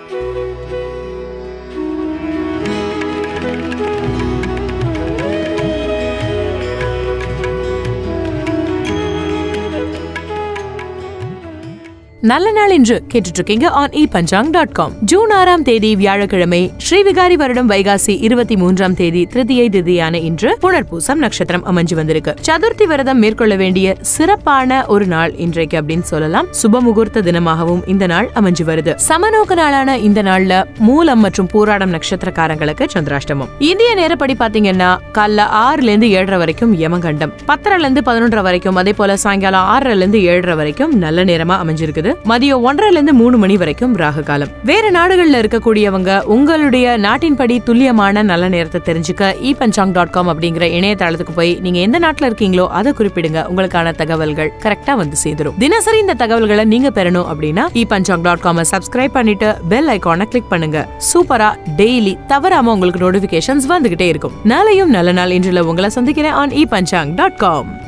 நல்ல நாள் என்று கேட்டுட்டு இருக்கீங்க on e Panchang dot com June ஆறாம் தேதி வியாழக்கிழமை ஸ்ரீவிகாரி வருடம் வைகாசி இருபத்தி மூன்றாம் தேதி திருதியை திதியான இன்று புனர்பூசம் நட்சத்திரம் அமைஞ்சு வந்திருக்கு சதுர்த்தி விரதம் மேற்கொள்ள வேண்டிய சிறப்பான ஒரு நாள் இன்றைக்கு அப்படின்னு சொல்லலாம் சுப முகூர்த்த தினமாகவும் இந்த நாள் அமைஞ்சு வருது சமநோக்க நாளான இந்த நாள்ல மூலம் மற்றும் பூராடம் நட்சத்திரக்காரங்களுக்கு சந்திராஷ்டமம் இந்திய நேரப்படி பாத்தீங்கன்னா காலைல ஆறுல இருந்து ஏழரை வரைக்கும் யமகண்டம் பத்தரைல இருந்து பதினொன்றரை வரைக்கும் அதே போல சாயங்காலம் ஆறுல இருந்து ஏழரை வரைக்கும் நல்ல நேரமா அமைஞ்சிருக்குது மதியம் ஒன்றரைல இருந்து மூணு மணி வரைக்கும் ராகு காலம் வேற நாடுகள்ல இருக்கக்கூடியவங்க உங்களுடைய நாட்டின்படி துல்லியமான நல்ல நேரத்தை தெரிஞ்சுக்க இ பஞ்சாங் டாட் காம் அப்படிங்கிற இணையதளத்துக்கு போய் நீங்க எந்த நாட்டுல இருக்கீங்களோ அதை குறிப்பிடுங்க உங்களுக்கான தகவல்கள் கரெக்டா வந்து சேர்ந்துரும் தினசரி இந்த தகவல்களை நீங்க பெறணும் அப்படின்னா e Panchang dot com subscribe பண்ணிட்டு பெல் ஐகானை கிளிக் பண்ணுங்க சூப்பரா டெய்லி தவறாம உங்களுக்கு நோட்டிபிகேஷன்ஸ் வந்துகிட்டே இருக்கும் நாளையும் நல்ல நாள் இன்றுல உங்களை சந்திக்கிறேன் on e Panchang dot com